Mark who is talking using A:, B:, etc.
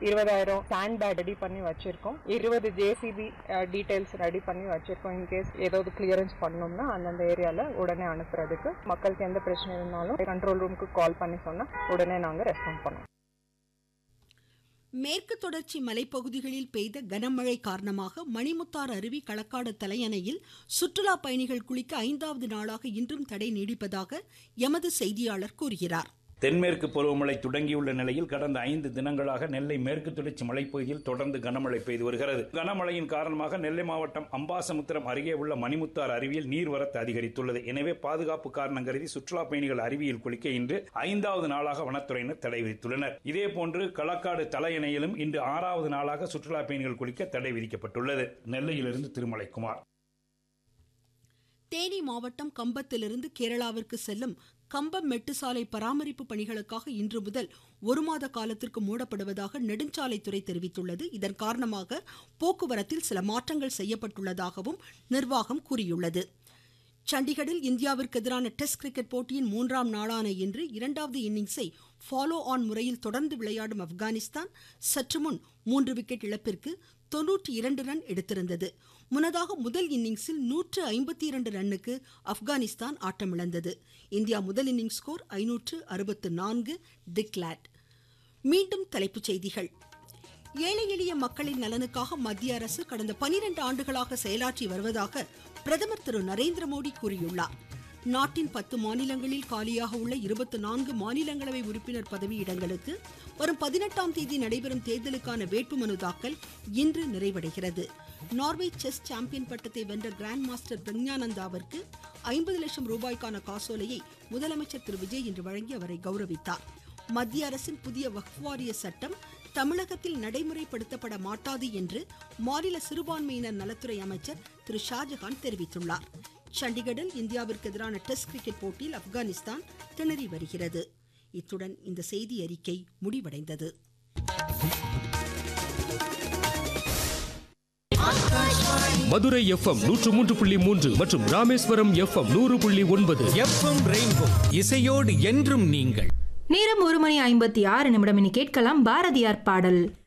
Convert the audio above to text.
A: இருபதாயிரம் sand bad ready பண்ணி வச்சிருக்கோம் இருபது ஜேசிபி டீடைல்ஸ் ரெடி பண்ணி வச்சிருக்கோம் இன்கேஸ் ஏதாவது கிளியரன்ஸ் பண்ணணும்னா அந்தந்த ஏரியால உடனே அனுப்புறதுக்கு மக்களுக்கு எந்த பிரச்சனை இருந்தாலும் கண்ட்ரோல் ரூமுக்கு கால் பண்ணி சொன்னா உடனே நாங்க ரெஸ்பாண்ட் பண்ணுவோம்
B: மேற்கு தொடர்ச்சி மலைப்பகுதிகளில் பெய்த கனமழை காரணமாக மணிமுத்தார் அருவி களக்காடு தலையணையில் சுற்றுலா பயணிகள் குளிக்க ஐந்தாவது நாளாக இன்றும் தடை நீடிப்பதாக எமது செய்தியாளர் கூறுகிறார்
C: தென்மேற்கு பருவமழை தொடங்கியுள்ள நிலையில் கடந்த ஐந்து தினங்களாக நெல்லை மேற்கு தொடர்ச்சி மலைப்பகுதியில் தொடர்ந்து கனமழை பெய்து வருகிறது கனமழையின் காரணமாக நெல்லை மாவட்டம் அம்பாசமுத்திரம் அருகே உள்ள மணிமுத்தார் அருவியில் நீர்வரத்து அதிகரித்துள்ளது எனவே பாதுகாப்பு காரணம் கருதி சுற்றுலா பயணிகள் அருவியில் குளிக்க இன்று ஐந்தாவது நாளாக வனத்துறையினர் தடை விதித்துள்ளனர் இதேபோன்று களக்காடு தலையணையிலும் இன்று ஆறாவது நாளாக சுற்றுலா பயணிகள் குளிக்க தடை விதிக்கப்பட்டுள்ளது நெல்லையிலிருந்து திருமலைக்குமார்
B: தேனி மாவட்டம் கம்பத்திலிருந்து கேரளாவிற்கு செல்லும் கம்பம் மெட்டுசாலை பராமரிப்பு பணிகளுக்காக இன்று முதல் ஒரு மாத காலத்திற்கு மூடப்படுவதாக நெடுஞ்சாலைத்துறை தெரிவித்துள்ளது இதன் காரணமாக போக்குவரத்தில் சில மாற்றங்கள் செய்யப்பட்டுள்ளதாகவும் நிர்வாகம் கூறியுள்ளது சண்டிகரில் இந்தியாவிற்கு எதிரான டெஸ்ட் கிரிக்கெட் போட்டியின் மூன்றாம் நாளான இன்று இரண்டாவது இன்னிங்ஸை ஃபாலோ ஆன் முறையில் தொடர்ந்து விளையாடும் ஆப்கானிஸ்தான் சற்று முன் மூன்று விக்கெட் இழப்பிற்கு தொன்னூற்றி இரண்டு ரன் எடுத்திருந்தது முன்னதாக முதல் இன்னிங்ஸில் நூற்று ஐம்பத்தி இரண்டு ரன்னுக்கு ஆப்கானிஸ்தான் ஆட்டமிழந்தது இந்தியா முதல் இன்னிங்ஸ் ஸ்கோர் ஐநூற்று அறுபத்து நான்கு டிக்லாட் மீண்டும் தலைப்புச் செய்திகள் ஏழை எளிய மக்களின் நலனுக்காக மத்திய அரசு கடந்த பனிரெண்டு ஆண்டுகளாக செயலாற்றி வருவதாக பிரதமர் திரு நரேந்திர மோடி கூறியுள்ளார் நாட்டின் பத்து மாநிலங்களில் காலியாக உள்ள இருபத்தி நான்கு மாநிலங்களவை உறுப்பினர் பதவியிடங்களுக்கு வரும் பதினெட்டாம் தேதி நடைபெறும் தேர்தலுக்கான வேட்புமனு தாக்கல் இன்று நிறைவடைகிறது நார்வே செஸ் சாம்பியன் பட்டத்தை வென்ற கிராண்ட் மாஸ்டர் பிரக்ஞானந்தாவிற்கு ஐம்பது லட்சம் ரூபாய்க்கான காசோலையை முதலமைச்சர் திரு விஜய் இன்று வழங்கி அவரை கௌரவித்தார் மத்திய அரசின் புதிய வக்ஃப் வாரிய சட்டம் தமிழகத்தில் நடைமுறைப்படுத்தப்பட மாட்டாது என்று மாநில சிறுபான்மையினர் நலத்துறை அமைச்சர் திரு ஷாஜகான் தெரிவித்துள்ளார் சண்டிகரில் இந்தியாவிற்கு எதிரான டெஸ்ட் கிரிக்கெட் போட்டியில் ஆப்கானிஸ்தான் திணறி வருகிறது இத்துடன் இந்த செய்தி அறிக்கை முடிவடைந்தது
D: மதுரை எஃப்எம் நூற்று மூன்று புள்ளி மூன்று மற்றும் ராமேஸ்வரம் எஃப்எம் நூறு புள்ளி ஒன்பது
E: எஃப்எம் ரெயின்போ இசையோடு என்றும் நீங்கள்
F: நேரம் ஒரு மணி ஐம்பத்தி ஆறு நிமிடம் இனி கேட்கலாம் பாரதியார் பாடல்